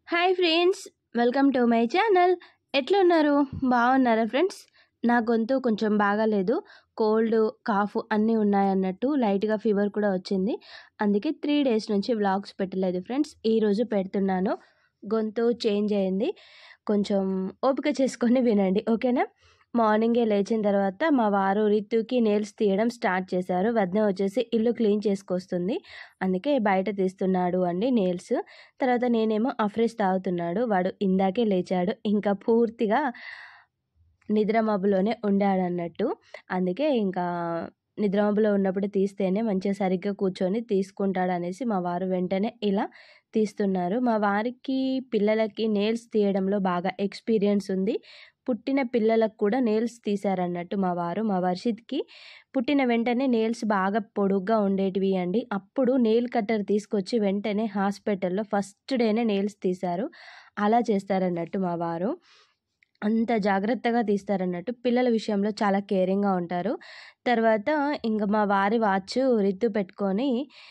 Hi friends welcome to my channel ఎట్లున్నారు బాగున్నారా friends నా గొంతు కొంచెం బాగాలేదు కోల్డ్ కాఫ్ అన్నీ ఉన్నాయన్నట్టు లైట్గా ఫీవర్ కూడా వచ్చింది అందుకే త్రీ డేస్ నుంచి వ్లాగ్స్ పెట్టలేదు ఫ్రెండ్స్ ఈరోజు పెడుతున్నాను గొంతు చేంజ్ అయింది కొంచెం ఓపిక చేసుకొని వినండి ఓకేనా మార్నింగే లేచిన తర్వాత మా వారు రితుకి నేల్స్ తీయడం స్టార్ట్ చేశారు వదిన వచ్చేసి ఇల్లు క్లీన్ చేసుకొస్తుంది అందుకే బయట తీస్తున్నాడు అండి నేల్స్ తర్వాత నేనేమో అఫ్రెష్ తాగుతున్నాడు వాడు ఇందాకే లేచాడు ఇంకా పూర్తిగా నిద్ర మబ్బులోనే ఉండాడన్నట్టు అందుకే ఇంకా నిద్ర మబ్బులో ఉన్నప్పుడు తీస్తేనే మంచిగా సరిగ్గా కూర్చొని తీసుకుంటాడు అనేసి మా వారు వెంటనే ఇలా తీస్తున్నారు మా వారికి పిల్లలకి నేల్స్ తీయడంలో బాగా ఎక్స్పీరియన్స్ ఉంది పుట్టిన పిల్లలకు కూడా నేల్స్ తీశారన్నట్టు మా వారు మా వర్షిత్కి పుట్టిన వెంటనే నేల్స్ బాగా పొడుగ్గా ఉండేటివి అండి అప్పుడు నెయిల్ కట్టర్ తీసుకొచ్చి వెంటనే హాస్పిటల్లో ఫస్ట్ డేనే నేల్స్ తీశారు అలా చేస్తారన్నట్టు మా వారు అంత జాగ్రత్తగా తీస్తారన్నట్టు పిల్లల విషయంలో చాలా కేరింగ్గా ఉంటారు తర్వాత ఇంకా మా వారి వాచ్ రిత్తు పెట్టుకొని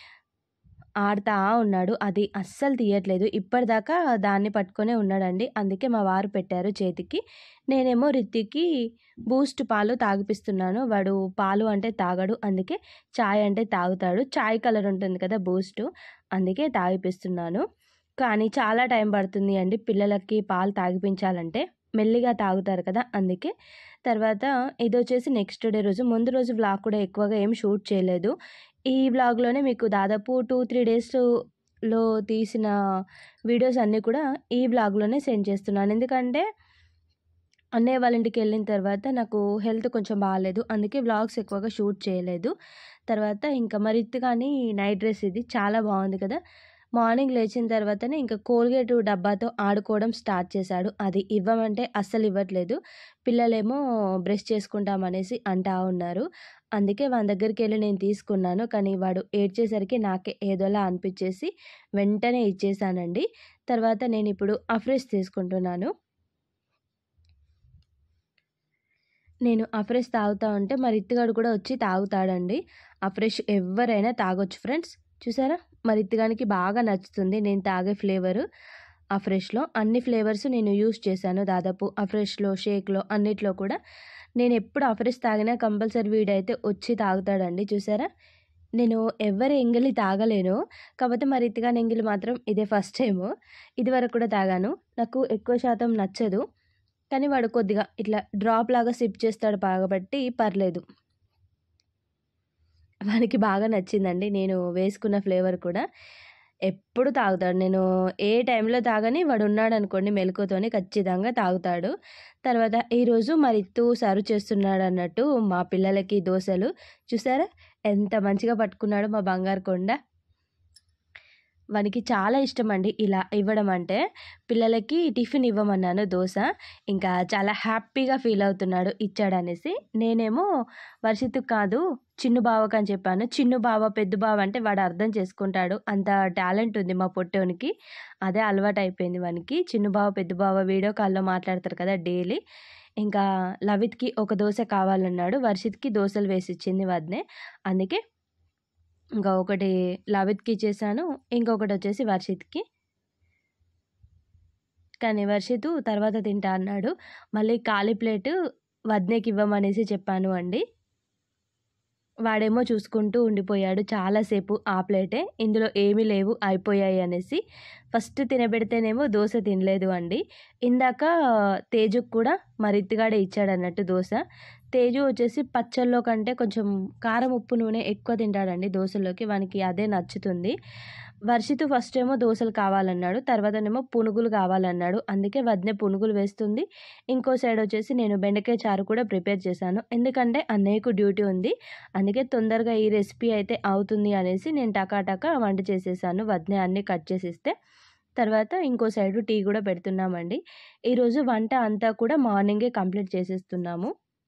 ఆడుతా ఉన్నాడు అది అస్సలు తీయట్లేదు ఇప్పటిదాకా దాన్ని పట్టుకొనే ఉన్నాడండి అందుకే మా వారు పెట్టారు చేతికి నేనేమో రిత్తికి బూస్ట్ పాలు తాగిపిస్తున్నాను వాడు పాలు అంటే తాగడు అందుకే చాయ్ అంటే తాగుతాడు చాయ్ కలర్ ఉంటుంది కదా బూస్ట్ అందుకే తాగిపిస్తున్నాను కానీ చాలా టైం పడుతుంది అండి పిల్లలకి పాలు తాగిపించాలంటే మెల్లిగా తాగుతారు కదా అందుకే తర్వాత ఇది వచ్చేసి నెక్స్ట్ డే రోజు ముందు రోజు వ్లాగ్ కూడా ఎక్కువగా ఏం షూట్ చేయలేదు ఈ వ్లాగ్లోనే మీకు దాదాపు టూ త్రీ డేస్లో తీసిన వీడియోస్ అన్నీ కూడా ఈ వ్లాగ్లోనే సెండ్ చేస్తున్నాను ఎందుకంటే అన్నయ్య వాళ్ళ ఇంటికి వెళ్ళిన తర్వాత నాకు హెల్త్ కొంచెం బాగాలేదు అందుకే వ్లాగ్స్ ఎక్కువగా షూట్ చేయలేదు తర్వాత ఇంకా మరిత్తు కానీ నైట్ డ్రెస్ ఇది చాలా బాగుంది కదా మార్నింగ్ లేచిన తర్వాతనే ఇంకా కోల్గేట్ డబ్బాతో ఆడుకోవడం స్టార్ట్ చేశాడు అది ఇవ్వమంటే అస్సలు ఇవ్వట్లేదు పిల్లలేమో బ్రష్ చేసుకుంటామనేసి అంటా ఉన్నారు అందుకే వాని దగ్గరికి వెళ్ళి నేను తీసుకున్నాను కానీ వాడు ఏడ్చేసరికి నాకే ఏదోలా అనిపించేసి వెంటనే ఇచ్చేసానండి తర్వాత నేను ఇప్పుడు అఫ్రెష్ తీసుకుంటున్నాను నేను అఫ్రెష్ తాగుతా ఉంటే మరి ఇత్తిగాడు కూడా వచ్చి తాగుతాడండి అఫ్రెష్ ఎవరైనా తాగొచ్చు ఫ్రెండ్స్ చూసారా మరి ఇత్తిగానికి బాగా నచ్చుతుంది నేను తాగే ఫ్లేవరు అఫ్రెష్లో అన్ని ఫ్లేవర్స్ నేను యూస్ చేశాను దాదాపు అఫ్రెష్లో షేక్లో అన్నిట్లో కూడా నేను ఎప్పుడు అఫ్రెష్ తాగినా కంపల్సరీ వీడైతే వచ్చి తాగుతాడండి చూసారా నేను ఎవరి ఎంగిలి తాగలేను కాకపోతే మరి ఇతిగా ఎంగిలి మాత్రం ఇదే ఫస్ట్ టైము ఇది వరకు కూడా తాగాను నాకు ఎక్కువ శాతం నచ్చదు కానీ వాడు కొద్దిగా ఇట్లా డ్రాప్ లాగా సిప్ చేస్తాడు కాబట్టి పర్లేదు వానికి బాగా నచ్చిందండి నేను వేసుకున్న ఫ్లేవర్ కూడా ఎప్పుడు తాగుతాడు నేను ఏ టైంలో తాగని వాడు ఉన్నాడు అనుకోండి మెలకుతోని ఖచ్చితంగా తాగుతాడు తర్వాత ఈరోజు మరిత్తు సర్వ్ చేస్తున్నాడు అన్నట్టు మా పిల్లలకి దోశలు చూసారా ఎంత మంచిగా పట్టుకున్నాడు మా బంగారు కొండ వానికి చాలా ఇష్టం అండి ఇలా ఇవ్వడం అంటే పిల్లలకి టిఫిన్ ఇవ్వమన్నాను దోశ ఇంకా చాలా హ్యాపీగా ఫీల్ అవుతున్నాడు ఇచ్చాడనేసి నేనేమో వర్షిత్ కాదు చిన్ను బావకు అని చెప్పాను చిన్ను బావ పెద్ద బావ అంటే వాడు అర్థం చేసుకుంటాడు అంత టాలెంట్ ఉంది మా పొట్టోనికి అదే అలవాటు అయిపోయింది వానికి చిన్ను బావ పెద్ద బావ వీడియో కాల్లో మాట్లాడతారు కదా డైలీ ఇంకా లవిత్కి ఒక దోశ కావాలన్నాడు వర్షిత్కి దోశలు వేసి ఇచ్చింది వద్నే అందుకే ఇంకా ఒకటి లవిత్కి ఇచ్చేసాను ఇంకొకటి వచ్చేసి వర్షిత్కి కానీ వర్షిత్ తర్వాత తింటా అన్నాడు మళ్ళీ ఖాళీ ప్లేట్ వద్నేకి ఇవ్వమనేసి చెప్పాను అండి వాడేమో చూసుకుంటూ ఉండిపోయాడు చాలాసేపు ఆ ప్లేటే ఇందులో ఏమీ లేవు అయిపోయాయి అనేసి ఫస్ట్ తినబెడితేనేమో దోశ తినలేదు అండి ఇందాక తేజుకు కూడా మరిత్తిగాడే ఇచ్చాడు అన్నట్టు దోశ తేజు వచ్చేసి పచ్చళ్ళలో కంటే కొంచెం కారం ఉప్పు నూనె ఎక్కువ తింటాడండి దోశలోకి వానికి అదే నచ్చుతుంది వర్షితు ఫస్ట్ ఏమో దోశలు కావాలన్నాడు తర్వాతనేమో పునుగులు కావాలన్నాడు అందుకే వద్నే పునుగులు వేస్తుంది ఇంకో సైడ్ వచ్చేసి నేను బెండకాయ చారు కూడా ప్రిపేర్ చేశాను ఎందుకంటే అన్నయ్యకు డ్యూటీ ఉంది అందుకే తొందరగా ఈ రెసిపీ అయితే అవుతుంది అనేసి నేను టకాటకా వంట చేసేసాను వద్నే అన్నీ కట్ చేసిస్తే తర్వాత ఇంకో సైడు టీ కూడా పెడుతున్నామండి ఈరోజు వంట అంతా కూడా మార్నింగే కంప్లీట్ చేసేస్తున్నాము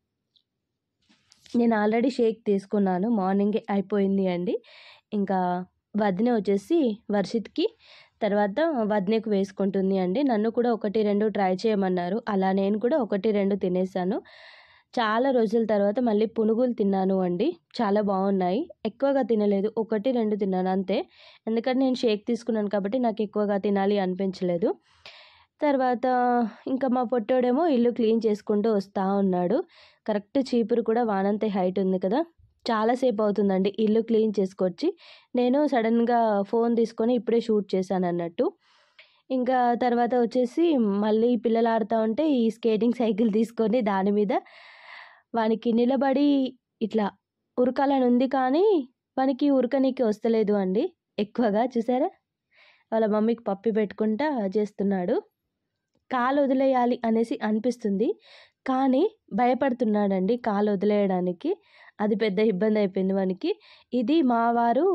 నేను ఆల్రెడీ షేక్ తీసుకున్నాను మార్నింగే అయిపోయింది అండి ఇంకా వదిన వచ్చేసి వర్షిత్కి తర్వాత వదినకు వేసుకుంటుంది అండి నన్ను కూడా ఒకటి రెండు ట్రై చేయమన్నారు అలా నేను కూడా ఒకటి రెండు తినేసాను చాలా రోజుల తర్వాత మళ్ళీ పునుగులు తిన్నాను అండి చాలా బాగున్నాయి ఎక్కువగా తినలేదు ఒకటి రెండు తిన్నాను అంతే ఎందుకంటే నేను షేక్ తీసుకున్నాను కాబట్టి నాకు ఎక్కువగా తినాలి అనిపించలేదు తర్వాత ఇంకా మా పొట్టోడేమో ఇల్లు క్లీన్ చేసుకుంటూ వస్తూ ఉన్నాడు కరెక్ట్ చీపురు కూడా వానంతే హైట్ ఉంది కదా చాలాసేపు అవుతుందండి ఇల్లు క్లీన్ చేసుకొచ్చి నేను సడన్గా ఫోన్ తీసుకొని ఇప్పుడే షూట్ చేశాను అన్నట్టు ఇంకా తర్వాత వచ్చేసి మళ్ళీ పిల్లలు ఆడుతూ ఉంటే ఈ స్కేటింగ్ సైకిల్ తీసుకొని దాని మీద వానికి నిలబడి ఇట్లా ఉరకాలని ఉంది కానీ వానికి ఉరకనీకి వస్తలేదు అండి ఎక్కువగా చూసారా వాళ్ళ మమ్మీకి పప్పి పెట్టుకుంటా చేస్తున్నాడు కాలు వదిలేయాలి అనేసి అనిపిస్తుంది కానీ భయపడుతున్నాడండి కాలు వదిలేయడానికి అది పెద్ద ఇబ్బంది అయిపోయింది వానికి ఇది మా వారు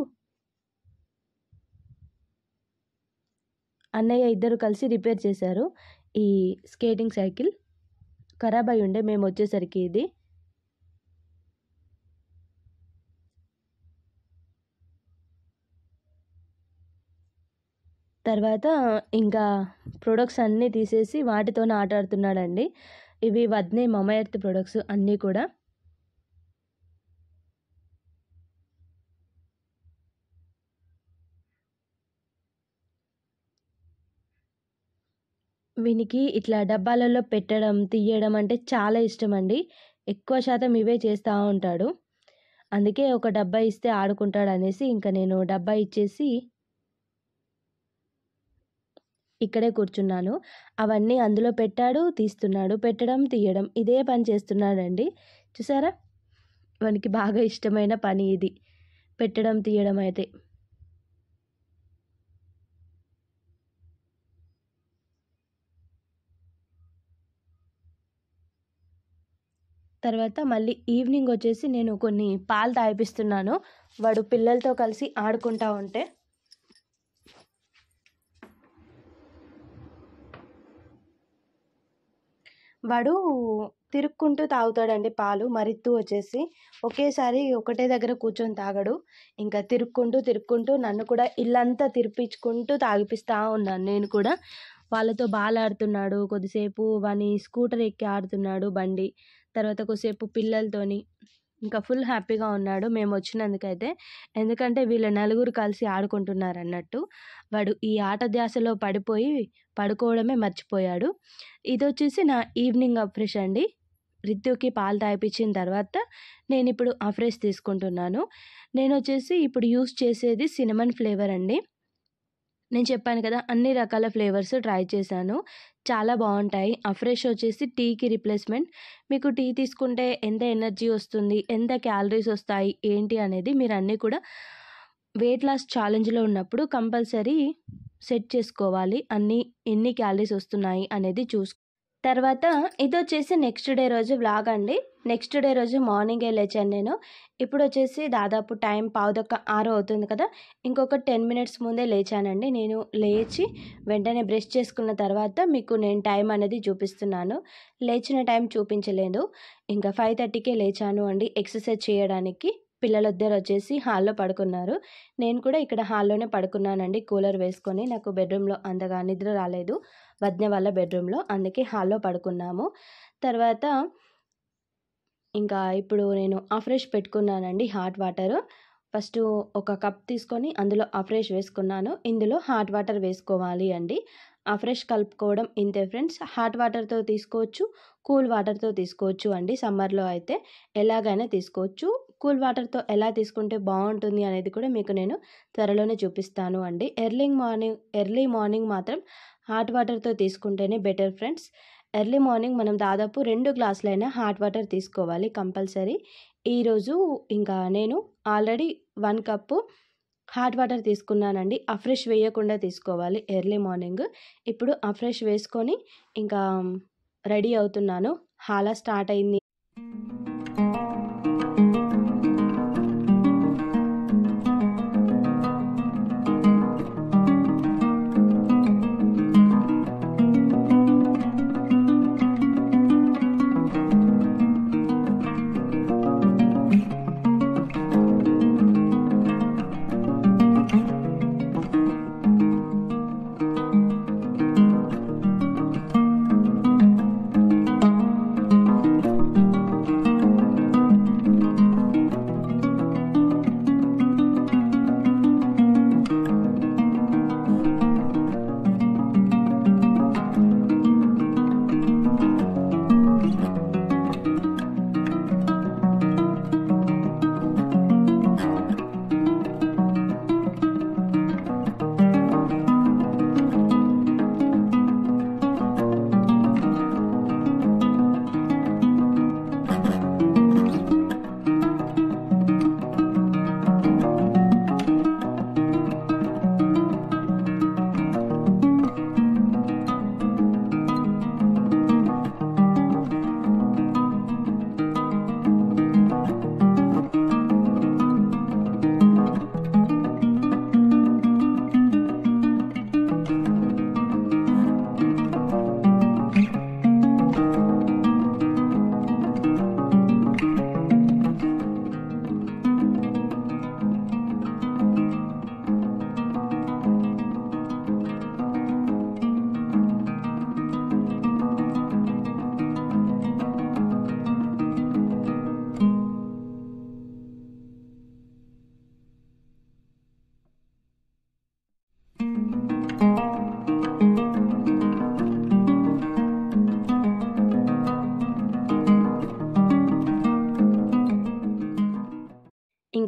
అన్నయ్య ఇద్దరు కలిసి రిపేర్ చేశారు ఈ స్కేటింగ్ సైకిల్ ఖరాబ్ అయి ఉండే మేము వచ్చేసరికి ఇది తర్వాత ఇంకా ప్రొడక్ట్స్ అన్నీ తీసేసి వాటితోనే ఆట ఆడుతున్నాడండి ఇవి వద్నే మమ ఎర్త్ ప్రొడక్ట్స్ అన్నీ కూడా వీనికి ఇట్లా డబ్బాలలో పెట్టడం తీయడం అంటే చాలా ఇష్టం అండి ఎక్కువ శాతం ఇవే చేస్తూ ఉంటాడు అందుకే ఒక డబ్బా ఇస్తే ఆడుకుంటాడు అనేసి ఇంకా నేను డబ్బా ఇచ్చేసి ఇక్కడే కూర్చున్నాను అవన్నీ అందులో పెట్టాడు తీస్తున్నాడు పెట్టడం తీయడం ఇదే పని చేస్తున్నాడండి చూసారా వానికి బాగా ఇష్టమైన పని ఇది పెట్టడం తీయడం అయితే తర్వాత మళ్ళీ ఈవినింగ్ వచ్చేసి నేను కొన్ని పాలు తాగిపిస్తున్నాను వాడు పిల్లలతో కలిసి ఆడుకుంటా ఉంటే వాడు తిరుక్కుంటూ తాగుతాడండి పాలు మరిత్తు వచ్చేసి ఒకేసారి ఒకటే దగ్గర కూర్చొని తాగడు ఇంకా తిరుక్కుంటూ తిరుక్కుంటూ నన్ను కూడా ఇల్లంతా తిరిపించుకుంటూ తాగిపిస్తూ ఉన్నాను నేను కూడా వాళ్ళతో బాల్ ఆడుతున్నాడు కొద్దిసేపు వాని స్కూటర్ ఎక్కి ఆడుతున్నాడు బండి తర్వాత కొద్దిసేపు పిల్లలతోని ఇంకా ఫుల్ హ్యాపీగా ఉన్నాడు మేము వచ్చినందుకైతే ఎందుకంటే వీళ్ళ నలుగురు కలిసి ఆడుకుంటున్నారు అన్నట్టు వాడు ఈ ఆట ధ్యాసలో పడిపోయి పడుకోవడమే మర్చిపోయాడు ఇది వచ్చేసి నా ఈవినింగ్ అఫ్రెష్ అండి రిత్తుకి పాలు తాగిపించిన తర్వాత నేను ఇప్పుడు అఫ్రెష్ తీసుకుంటున్నాను నేను వచ్చేసి ఇప్పుడు యూస్ చేసేది సినమన్ ఫ్లేవర్ అండి నేను చెప్పాను కదా అన్ని రకాల ఫ్లేవర్స్ ట్రై చేశాను చాలా బాగుంటాయి అఫ్రెష్ వచ్చేసి టీకి రిప్లేస్మెంట్ మీకు టీ తీసుకుంటే ఎంత ఎనర్జీ వస్తుంది ఎంత క్యాలరీస్ వస్తాయి ఏంటి అనేది మీరు అన్నీ కూడా వెయిట్ లాస్ ఛాలెంజ్లో ఉన్నప్పుడు కంపల్సరీ సెట్ చేసుకోవాలి అన్ని ఎన్ని క్యాలరీస్ వస్తున్నాయి అనేది చూసు తర్వాత ఇది వచ్చేసి నెక్స్ట్ డే రోజు వ్లాగ్ అండి నెక్స్ట్ డే రోజు మార్నింగే లేచాను నేను ఇప్పుడు వచ్చేసి దాదాపు టైం పావుదొక్క ఆరు అవుతుంది కదా ఇంకొక టెన్ మినిట్స్ ముందే లేచానండి నేను లేచి వెంటనే బ్రష్ చేసుకున్న తర్వాత మీకు నేను టైం అనేది చూపిస్తున్నాను లేచిన టైం చూపించలేదు ఇంకా ఫైవ్ థర్టీకే లేచాను అండి ఎక్సర్సైజ్ చేయడానికి పిల్లలిద్దరు వచ్చేసి హాల్లో పడుకున్నారు నేను కూడా ఇక్కడ హాల్లోనే పడుకున్నానండి కూలర్ వేసుకొని నాకు బెడ్రూమ్లో అంతగా నిద్ర రాలేదు వద్న వాళ్ళ బెడ్రూమ్లో అందుకే హాల్లో పడుకున్నాము తర్వాత ఇంకా ఇప్పుడు నేను అఫ్రెష్ పెట్టుకున్నానండి హాట్ వాటర్ ఫస్ట్ ఒక కప్ తీసుకొని అందులో అఫ్రెష్ వేసుకున్నాను ఇందులో హాట్ వాటర్ వేసుకోవాలి అండి అఫ్రెష్ కలుపుకోవడం ఇంతే ఫ్రెండ్స్ హాట్ వాటర్తో తీసుకోవచ్చు కూల్ వాటర్తో తీసుకోవచ్చు అండి సమ్మర్లో అయితే ఎలాగైనా తీసుకోవచ్చు కూల్ వాటర్తో ఎలా తీసుకుంటే బాగుంటుంది అనేది కూడా మీకు నేను త్వరలోనే చూపిస్తాను అండి ఎర్లీ మార్నింగ్ ఎర్లీ మార్నింగ్ మాత్రం హాట్ వాటర్తో తీసుకుంటేనే బెటర్ ఫ్రెండ్స్ ఎర్లీ మార్నింగ్ మనం దాదాపు రెండు గ్లాసులైనా హాట్ వాటర్ తీసుకోవాలి కంపల్సరీ ఈరోజు ఇంకా నేను already one cup hot water తీసుకున్నానండి అఫ్రెష్ వేయకుండా తీసుకోవాలి ఎర్లీ మార్నింగ్ ఇప్పుడు అఫ్రెష్ వేసుకొని ఇంకా రెడీ అవుతున్నాను హాలా స్టార్ట్ అయింది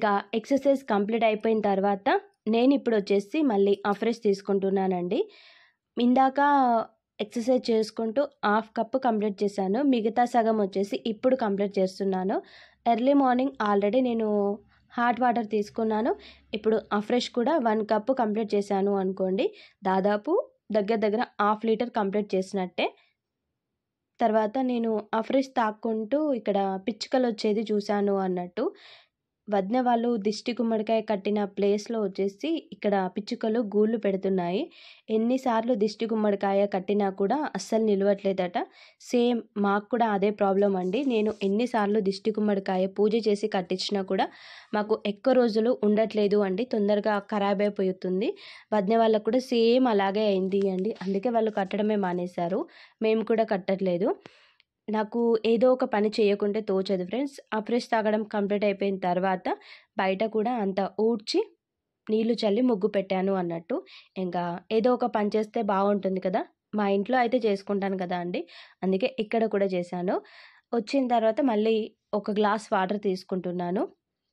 ఇంకా ఎక్సర్సైజ్ కంప్లీట్ అయిపోయిన తర్వాత నేను ఇప్పుడు వచ్చేసి మళ్ళీ అఫ్రెష్ తీసుకుంటున్నానండి ఇందాక ఎక్సర్సైజ్ చేసుకుంటూ హాఫ్ కప్ కంప్లీట్ చేశాను మిగతా సగం వచ్చేసి ఇప్పుడు కంప్లీట్ చేస్తున్నాను ఎర్లీ మార్నింగ్ ఆల్రెడీ నేను హాట్ వాటర్ తీసుకున్నాను ఇప్పుడు అఫ్రెష్ కూడా వన్ కప్ కంప్లీట్ చేశాను అనుకోండి దాదాపు దగ్గర దగ్గర హాఫ్ లీటర్ కంప్లీట్ చేసినట్టే తర్వాత నేను అఫ్రెష్ తాక్కుంటూ ఇక్కడ పిచ్చుకలు వచ్చేది చూశాను అన్నట్టు వదిన వాళ్ళు దిష్టి గుమ్మడికాయ కట్టిన ప్లేస్లో వచ్చేసి ఇక్కడ పిచ్చుకలు గూళ్ళు పెడుతున్నాయి ఎన్నిసార్లు దిష్టి గుమ్మడికాయ కట్టినా కూడా అస్సలు నిలవట్లేదట సేమ్ మాకు కూడా అదే ప్రాబ్లం అండి నేను ఎన్నిసార్లు దిష్టి గుమ్మడికాయ పూజ చేసి కట్టించినా కూడా మాకు ఎక్కువ రోజులు ఉండట్లేదు అండి తొందరగా ఖరాబ్ అయిపోతుంది వదిన వాళ్ళకు కూడా సేమ్ అలాగే అయింది అండి అందుకే వాళ్ళు కట్టడమే మానేశారు మేము కూడా కట్టట్లేదు నాకు ఏదో ఒక పని చేయకుంటే తోచదు ఫ్రెండ్స్ ఆ ఫ్రెష్ తాగడం కంప్లీట్ అయిపోయిన తర్వాత బయట కూడా అంత ఊడ్చి నీళ్లు చల్లి ముగ్గు పెట్టాను అన్నట్టు ఇంకా ఏదో ఒక పని చేస్తే బాగుంటుంది కదా మా ఇంట్లో అయితే చేసుకుంటాను కదా అండి అందుకే ఇక్కడ కూడా చేశాను వచ్చిన తర్వాత మళ్ళీ ఒక గ్లాస్ వాటర్ తీసుకుంటున్నాను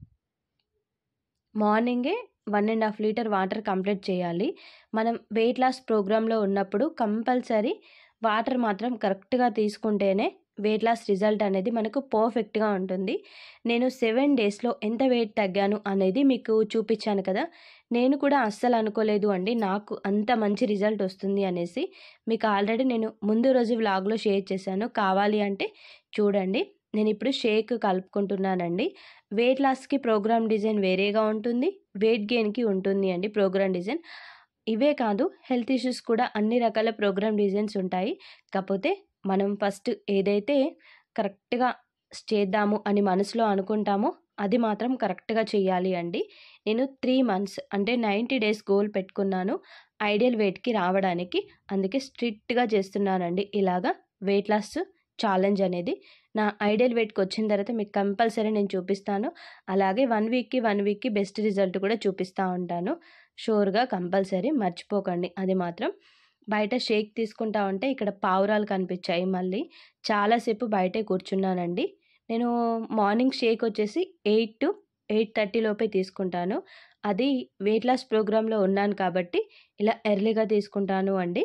మార్నింగే one and half litre water complete చేయాలి మనం వెయిట్ లాస్ ప్రోగ్రాంలో ఉన్నప్పుడు కంపల్సరీ వాటర్ మాత్రం కరెక్ట్గా తీసుకుంటేనే వెయిట్ లాస్ రిజల్ట్ అనేది మనకు పర్ఫెక్ట్గా ఉంటుంది నేను సెవెన్ డేస్లో ఎంత వెయిట్ తగ్గాను అనేది మీకు చూపించాను కదా నేను కూడా అస్సలు అనుకోలేదు అండి నాకు అంత మంచి రిజల్ట్ వస్తుంది అనేసి మీకు ఆల్రెడీ నేను ముందు రోజు వ్లాగ్లో షేర్ చేశాను కావాలి అంటే చూడండి నేను ఇప్పుడు షేక్ కలుపుకుంటున్నానండి వెయిట్ లాస్కి ప్రోగ్రామ్ డిజైన్ వేరేగా ఉంటుంది వెయిట్ గెయిన్కి ఉంటుంది అండి ప్రోగ్రామ్ డిజైన్ ఇవే కాదు హెల్త్ ఇష్యూస్ కూడా అన్ని రకాల ప్రోగ్రామ్ డిజైన్స్ ఉంటాయి కాకపోతే మనం ఫస్ట్ ఏదైతే కరెక్ట్గా చేద్దాము అని మనసులో అనుకుంటామో అది మాత్రం కరెక్ట్గా చేయాలి అండి నేను త్రీ మంత్స్ అంటే నైంటీ డేస్ గోల్ పెట్టుకున్నాను ఐడియల్ వెయిట్కి రావడానికి అందుకే స్ట్రిక్ట్గా చేస్తున్నానండి ఇలాగా వెయిట్ లాస్ ఛాలెంజ్ అనేది నా ఐడియల్ వెయిట్కి వచ్చిన తర్వాత మీకు కంపల్సరీ నేను చూపిస్తాను అలాగే వన్ వీక్కి వన్ వీక్కి బెస్ట్ రిజల్ట్ కూడా చూపిస్తూ ఉంటాను షూర్గా కంపల్సరీ మర్చిపోకండి అది మాత్రం బయట షేక్ తీసుకుంటా ఉంటే ఇక్కడ పావురాలు కనిపించాయి మళ్ళీ చాలాసేపు బయటే కూర్చున్నానండి నేను మార్నింగ్ షేక్ వచ్చేసి ఎయిట్ టు ఎయిట్ థర్టీ లోపే తీసుకుంటాను అది వెయిట్ లాస్ ప్రోగ్రాంలో ఉన్నాను కాబట్టి ఇలా ఎర్లీగా తీసుకుంటాను అండి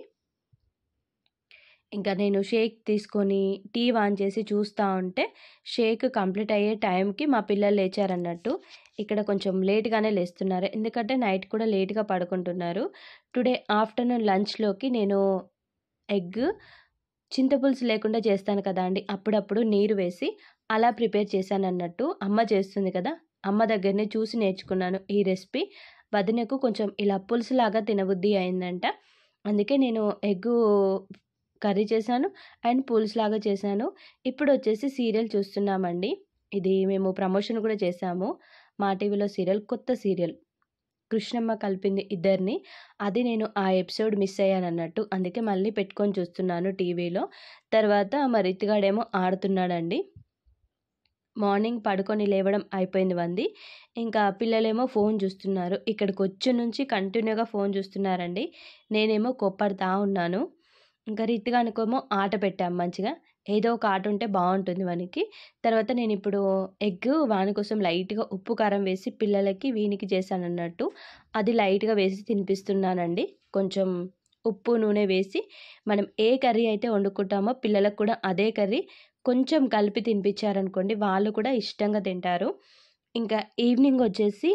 ఇంకా నేను షేక్ తీసుకొని టీ ఆన్ చేసి చూస్తూ ఉంటే షేక్ కంప్లీట్ అయ్యే టైంకి మా పిల్లలు లేచారన్నట్టు ఇక్కడ కొంచెం లేట్గానే లేస్తున్నారు ఎందుకంటే నైట్ కూడా లేట్గా పడుకుంటున్నారు టుడే ఆఫ్టర్నూన్ లంచ్లోకి నేను ఎగ్ చింతపులుసు లేకుండా చేస్తాను కదా అండి అప్పుడప్పుడు నీరు వేసి అలా ప్రిపేర్ చేశాను అన్నట్టు అమ్మ చేస్తుంది కదా అమ్మ దగ్గరనే చూసి నేర్చుకున్నాను ఈ రెసిపీ వదినకు కొంచెం ఇలా పులుసులాగా తినబుద్ధి అయిందంట అందుకే నేను ఎగ్గు కర్రీ చేశాను అండ్ పులుసులాగా చేశాను ఇప్పుడు వచ్చేసి సీరియల్ చూస్తున్నామండి ఇది మేము ప్రమోషన్ కూడా చేశాము మా టీవీలో సీరియల్ కొత్త సీరియల్ కృష్ణమ్మ కలిపింది ఇద్దరిని అది నేను ఆ ఎపిసోడ్ మిస్ అయ్యాను అన్నట్టు అందుకే మళ్ళీ పెట్టుకొని చూస్తున్నాను టీవీలో తర్వాత మా రితిగాడేమో ఆడుతున్నాడండి మార్నింగ్ పడుకొని లేవడం అయిపోయింది వంది ఇంకా పిల్లలేమో ఫోన్ చూస్తున్నారు ఇక్కడికి వచ్చి నుంచి కంటిన్యూగా ఫోన్ చూస్తున్నారండి నేనేమో కొప్పడుతా ఉన్నాను ఇంకా రీతిగా అనుకోమో ఆట పెట్టాం మంచిగా ఏదో ఒక ఆట ఉంటే బాగుంటుంది వానికి తర్వాత నేను ఇప్పుడు ఎగ్ వాని కోసం లైట్గా ఉప్పు కారం వేసి పిల్లలకి వీనికి చేశాను అన్నట్టు అది లైట్గా వేసి తినిపిస్తున్నానండి కొంచెం ఉప్పు నూనె వేసి మనం ఏ కర్రీ అయితే వండుకుంటామో పిల్లలకు కూడా అదే కర్రీ కొంచెం కలిపి తినిపించారనుకోండి వాళ్ళు కూడా ఇష్టంగా తింటారు ఇంకా ఈవినింగ్ వచ్చేసి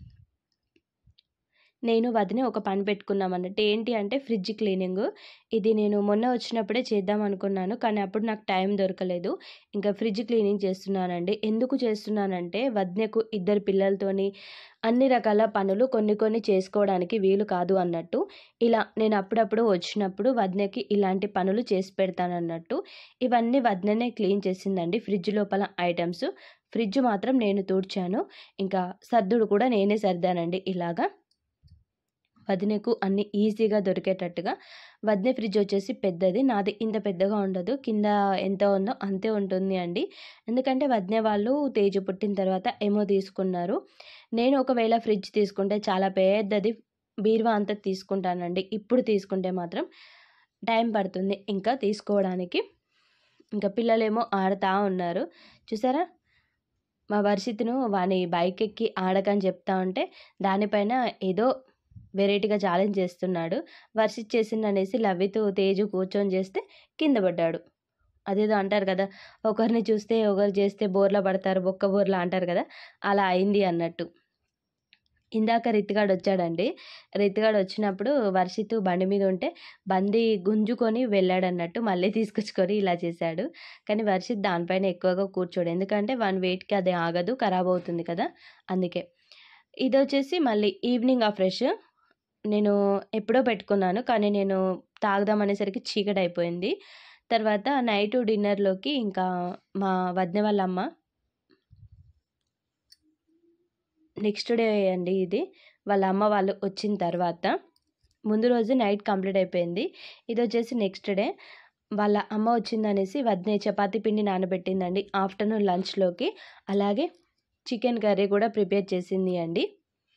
నేను వదిన ఒక పని పెట్టుకున్నాం అన్నట్టు ఏంటి అంటే ఫ్రిడ్జ్ క్లీనింగ్ ఇది నేను మొన్న వచ్చినప్పుడే చేద్దాం అనుకున్నాను కానీ అప్పుడు నాకు టైం దొరకలేదు ఇంకా ఫ్రిడ్జ్ క్లీనింగ్ చేస్తున్నానండి ఎందుకు చేస్తున్నానంటే వదినకు ఇద్దరు పిల్లలతోని అన్ని రకాల పనులు కొన్ని కొన్ని చేసుకోవడానికి వీలు కాదు అన్నట్టు ఇలా నేను అప్పుడప్పుడు వచ్చినప్పుడు వదినకి ఇలాంటి పనులు చేసి పెడతాను అన్నట్టు ఇవన్నీ వదిననే క్లీన్ చేసిందండి ఫ్రిడ్జ్ లోపల ఐటమ్స్ ఫ్రిడ్జ్ మాత్రం నేను తూడ్చాను ఇంకా సర్దుడు కూడా నేనే సర్దానండి ఇలాగా వదినకు అన్ని ఈజీగా దొరికేటట్టుగా వదిన ఫ్రిడ్జ్ వచ్చేసి పెద్దది నాది ఇంత పెద్దగా ఉండదు కింద ఎంత ఉందో అంతే ఉంటుంది అండి ఎందుకంటే వదిన వాళ్ళు తేజు పుట్టిన తర్వాత ఏమో తీసుకున్నారు నేను ఒకవేళ ఫ్రిడ్జ్ తీసుకుంటే చాలా పెద్దది బీరువా అంతా తీసుకుంటానండి ఇప్పుడు తీసుకుంటే మాత్రం టైం పడుతుంది ఇంకా తీసుకోవడానికి ఇంకా పిల్లలేమో ఆడుతూ ఉన్నారు చూసారా మా వర్షిత్‌ను వాని బైక్ ఎక్కి ఆడకని చెప్తా ఉంటే, దానిపైన ఏదో వెరైటీగా ఛాలెంజ్ చేస్తున్నాడు. వర్షిత్ చేసిందనేసి లవిత్, తేజు కూర్చొని చేస్తే కింద పడ్డాడు. అదేదో అంటారు కదా! ఒకరిని చూస్తే ఒకరు చేస్తే బోర్ల పడతారు బొక్క బోర్ల అంటారు కదా! అలా అయింది అన్నట్టు. ఇందాక రిత్‌గాడు వచ్చాడండి. రిత్‌గాడు వచ్చినప్పుడు వర్షిత్ బండి మీద ఉంటే బండి గుంజుకొని వెళ్ళాడన్నట్టు. మళ్ళీ తీసుకొచ్చుకొని ఇలా చేశాడు. కానీ వర్షిత్ దానిపైన ఎక్కువగా కూర్చోడు. ఎందుకంటే వాని వెయిట్‌కి అది ఆగదు. ఖరాబ్ అవుతుంది కదా! అందుకే. ఇదొచ్చేసి మళ్ళీ ఈవినింగ్ ఆ ఫ్రెష్. నేను ఎప్పుడో పెట్టుకున్నాను. కానీ నేను తాగుదాం అనేసరికి చీకటయిపోయింది. తర్వాత నైటు డిన్నర్‌లోకి ఇంకా మా వదిన వాళ్ళ అమ్మ నెక్స్ట్ డే అండి ఇది. వాళ్ళ అమ్మ వాళ్ళు వచ్చిన తర్వాత. ముందు రోజు నైట్ కంప్లీట్ అయిపోయింది. ఇదొచ్చేసి నెక్స్ట్ డే. వాళ్ళ అమ్మ వచ్చిందనేసి వదిన చపాతీ పిండి నానబెట్టిందండి ఆఫ్టర్‌నూన్ లంచ్‌లోకి. అలాగే చికెన్ కర్రీ కూడా ప్రిపేర్ చేసింది అండి.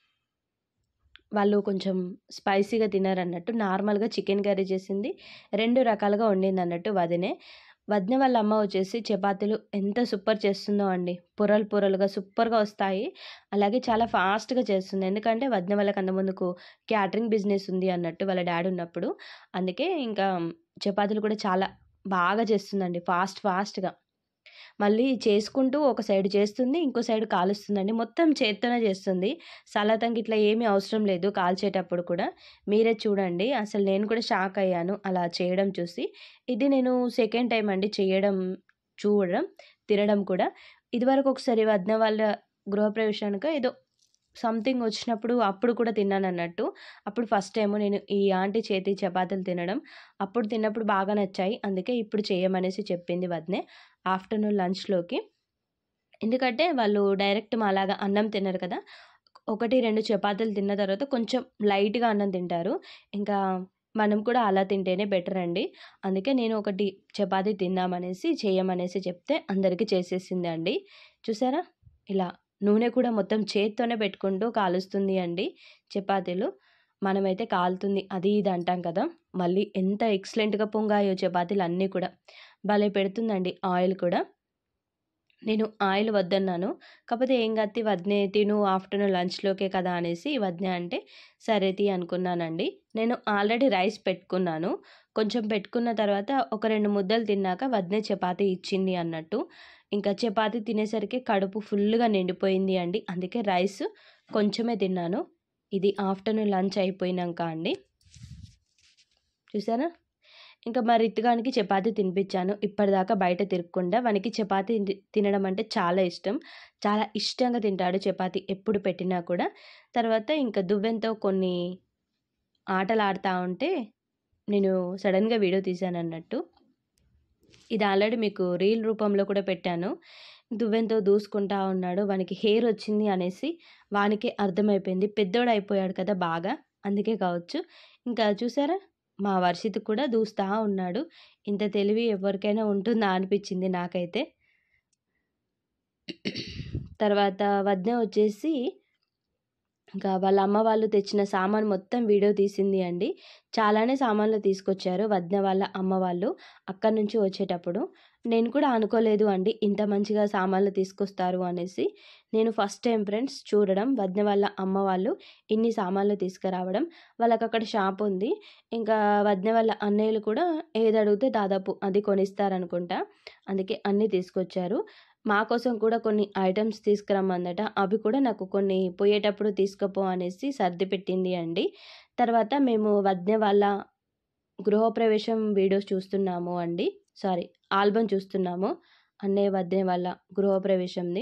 వాళ్ళు కొంచెం స్పైసీగా తినరన్నట్టు. నార్మల్‌గా చికెన్ కర్రీ చేసింది. 2 రకాలుగా వండిందన్నట్టు వదినే. వదిన వాళ్ళ అమ్మ వచ్చేసి చపాతీలు ఎంత సూపర్ చేస్తుందో అండి. పొరలు పొరలుగా సూపర్‌గా వస్తాయి. అలాగే చాలా ఫాస్ట్‌గా చేస్తుంది. ఎందుకంటే వదిన వాళ్ళకి అంతకుముందుకు క్యాటరింగ్ బిజినెస్ ఉంది అన్నట్టు వాళ్ళ డ్యాడీ ఉన్నప్పుడు. అందుకే ఇంకా చపాతీలు కూడా చాలా బాగా చేస్తుందండి. ఫాస్ట్ ఫాస్ట్‌గా. మళ్ళీ చేసుకుంటూ ఒక సైడ్ చేస్తుంది. ఇంకో సైడ్ కాలుస్తుందండి. మొత్తం చేత్తోనే చేస్తుంది. సలాతం గిట్లా ఏమీ అవసరం లేదు కాల్చేటప్పుడు కూడా. మీరే చూడండి. అసలు నేను కూడా షాక్ అయ్యాను అలా చేయడం చూసి. ఇది నేను సెకండ్ టైమ్ అండి చేయడం, చూడడం, తినడం కూడా. ఇదివరకు ఒకసారి వదిన వాళ్ళ గృహప్రవేశానికో ఏదో సంథింగ్ వచ్చినప్పుడు అప్పుడు కూడా తిన్నానన్నట్టు. అప్పుడు ఫస్ట్ టైము నేను ఈ ఆంటీ చేతి చపాతీలు తినడం. అప్పుడు తిన్నప్పుడు బాగా నచ్చాయి. అందుకే ఇప్పుడు చేయమనేసి చెప్పింది వదినే. ఆఫ్టర్‌నూన్ లంచ్‌లోకి. ఎందుకంటే వాళ్ళు డైరెక్ట్ మాలాగా అన్నం తినరు కదా! 1, 2 చపాతీలు తిన్న తర్వాత కొంచెం లైట్‌గా అన్నం తింటారు. ఇంకా మనం కూడా అలా తింటేనే బెటర్ అండి. అందుకే నేను ఒకటి చపాతీ తిందామనేసి చేయమనేసి చెప్తే అందరికీ చేసేసింది అండి. చూసారా? ఇలా నూనె కూడా మొత్తం చేత్తోనే పెట్టుకుంటూ కాలుస్తుంది అండి చపాతీలు. మనమైతే కాలుతుంది అది ఇది అంటాం కదా! మళ్ళీ ఎంత ఎక్సలెంట్‌గా పొంగాయో చపాతీలు అన్నీ కూడా. భలే పెడుతుందండి ఆయిల్ కూడా. నేను ఆయిల్ వద్దన్నాను. కాకపోతే ఏం కాదు తీ వదినే తిను ఆఫ్టర్‌నూన్ లంచ్‌లోకే కదా అనేసి వదిన అంటే సరే తీ అనుకున్నానండి. నేను ఆల్రెడీ రైస్ పెట్టుకున్నాను. కొంచెం పెట్టుకున్న తర్వాత ఒక 2 ముద్దలు తిన్నాక వదినే చపాతీ ఇచ్చింది అన్నట్టు. ఇంకా చపాతీ తినేసరికి కడుపు ఫుల్‌గా నిండిపోయింది అండి. అందుకే రైస్ కొంచెమే తిన్నాను. ఇది ఆఫ్టర్‌నూన్ లంచ్ అయిపోయినంక అండి. చూసారా? ఇంకా మా రిత్‌గానికి చపాతీ తినిపించాను. ఇప్పటిదాకా బయట తిరగకుండా. వానికి చపాతీ తి తినడం అంటే చాలా ఇష్టం. చాలా ఇష్టంగా తింటాడు చపాతీ ఎప్పుడు పెట్టినా కూడా. తర్వాత ఇంకా దువ్వెనతో కొన్ని ఆటలు ఆడుతా ఉంటే నేను సడెన్‌గా వీడియో తీశానన్నట్టు. ఇది ఆల్రెడీ మీకు రీల్ రూపంలో కూడా పెట్టాను. దువ్వెనతో దూసుకుంటా ఉన్నాడు. వానికి హెయిర్ వచ్చింది అనేసి వానికే అర్థమైపోయింది. పెద్దోడయిపోయాడు కదా బాగా. అందుకే కావచ్చు. ఇంకా చూసారా? మా వర్షిత్ కూడా దూస్తా ఉన్నాడు. ఇంత తెలివి ఎవరికైనా ఉంటుందా అనిపించింది నాకైతే. తర్వాత వదిన వచ్చేసి ఇంకా వాళ్ళ అమ్మ వాళ్ళు తెచ్చిన సామాను మొత్తం వీడియో తీసింది అండి. చాలానే సామాన్లు తీసుకొచ్చారు వదిన వాళ్ళ అమ్మ వాళ్ళు అక్కడి నుంచి వచ్చేటప్పుడు. నేను కూడా అనుకోలేదు అండి ఇంత మంచిగా సామాన్లు తీసుకొస్తారు అనేసి. నేను ఫస్ట్ టైమ్ ఫ్రెండ్స్ చూడడం వదిన వాళ్ళ అమ్మ వాళ్ళు ఇన్ని సామాన్లు తీసుకురావడం. వాళ్ళకక్కడ షాప్ ఉంది. ఇంకా వదిన వాళ్ళ అన్నయ్యలు కూడా ఏదడిగితే దాదాపు అది కొనిస్తారనుకుంటా. అందుకే అన్నీ తీసుకొచ్చారు. మా కోసం కూడా కొన్ని ఐటెమ్స్ తీసుకురమ్మన్నదట. అవి కూడా నాకు కొన్ని పోయేటప్పుడు తీసుకపో అనేసి సర్ది పెట్టింది అండి. తర్వాత మేము వదిన వాళ్ళ గృహప్రవేశం వీడియోస్ చూస్తున్నాము అండి. సారీ ఆల్బమ్ చూస్తున్నాము. అన్నయ్య వదిన వాళ్ళ గృహప్రవేశంది.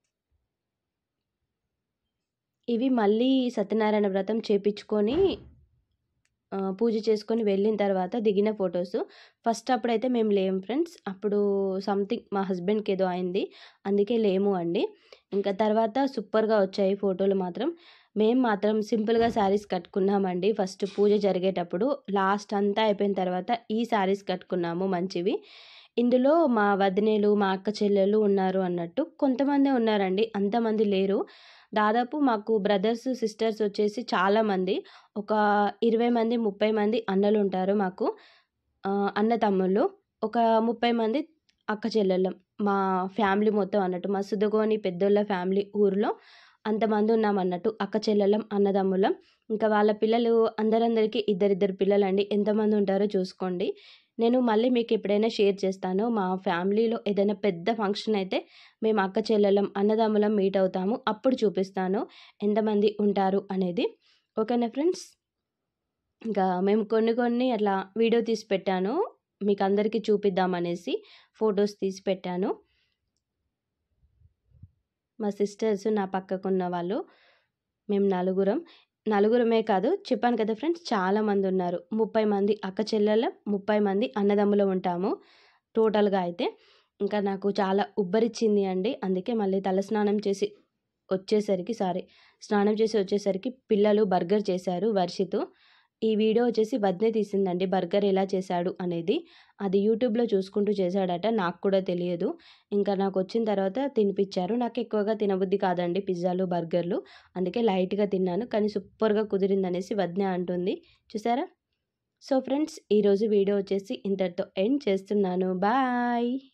ఇవి మళ్ళీ సత్యనారాయణ వ్రతం చేపించుకొని ఆహ్, పూజ చేసుకొని వెళ్ళిన తర్వాత దిగిన ఫోటోసు. ఫస్ట్ అప్పుడైతే మేము లేము ఫ్రెండ్స్. అప్పుడు సంథింగ్ మా హస్బెండ్‌కి ఏదో అయింది. అందుకే లేము అండి. ఇంకా తర్వాత సూపర్‌గా వచ్చాయి ఫోటోలు మాత్రం. మేము మాత్రం సింపుల్‌గా శారీస్ కట్టుకున్నామండి. ఫస్ట్ పూజ జరిగేటప్పుడు. లాస్ట్ అంతా అయిపోయిన తర్వాత ఈ శారీస్ కట్టుకున్నాము మంచివి. ఇందులో మా వదినలు, మా అక్క చెల్లెళ్ళు ఉన్నారు అన్నట్టు. కొంతమందే ఉన్నారండి. అంతమంది లేరు. దాదాపు మాకు బ్రదర్స్, సిస్టర్స్ వచ్చేసి చాలామంది. ఒక 20 మంది, 30 మంది అన్నలుంటారు మాకు. ఆహ్, అన్న తమ్ముళ్ళు. ఒక 30 మంది అక్క చెల్లెళ్ళం. మా ఫ్యామిలీ మొత్తం అన్నట్టు మా సుధగోని పెద్దోళ్ళ ఫ్యామిలీ ఊరిలో అంతమంది ఉన్నాం అన్నట్టు అక్క చెల్లెలం అన్నదమ్ములం ఇంకా వాళ్ళ పిల్లలు అందరందరికీ ఇద్దరిద్దరు పిల్లలండి ఎంతమంది ఉంటారో చూసుకోండి నేను మళ్ళీ మీకు ఎప్పుడైనా షేర్ చేస్తాను మా ఫ్యామిలీలో ఏదైనా పెద్ద ఫంక్షన్ అయితే మేము అక్క చెల్లెలం అన్నదమ్ములం మీట్ అవుతాము అప్పుడు చూపిస్తాను ఎంతమంది ఉంటారు అనేది ఓకేనా ఫ్రెండ్స్ ఇంకా మేము కొన్ని కొన్ని అట్లా వీడియో తీసి పెట్టాను మీకు అందరికీ చూపిద్దామనేసి ఫొటోస్ తీసి పెట్టాను మా సిస్టర్స్ నా పక్కకున్న వాళ్ళు మేము నలుగురం నలుగురమే కాదు చెప్పాను కదా ఫ్రెండ్స్ చాలామంది ఉన్నారు ముప్పై మంది అక్క చెల్లెల ముప్పై మంది అన్నదమ్ములు ఉంటాము టోటల్గా అయితే ఇంకా నాకు చాలా ఉబ్బరిచ్చింది అండి అందుకే మళ్ళీ తలస్నానం చేసి వచ్చేసరికి సారీ స్నానం చేసి వచ్చేసరికి పిల్లలు బర్గర్ చేశారు వర్షిత్ ఈ వీడియో వచ్చేసి వద్నే తీసిందండి బర్గర్ ఎలా చేశాడు అనేది అది యూట్యూబ్లో చూసుకుంటూ చేశాడట నాకు కూడా తెలియదు ఇంకా నాకు వచ్చిన తర్వాత తినిపించారు నాకు ఎక్కువగా తినబుద్ధి కాదండి పిజ్జాలు బర్గర్లు అందుకే లైట్గా తిన్నాను కానీ సూపర్గా కుదిరిందనేసి వద్నే అంటుంది చూసారా సో ఫ్రెండ్స్ ఈరోజు వీడియో వచ్చేసి ఇంతటితో ఎండ్ చేస్తున్నాను బాయ్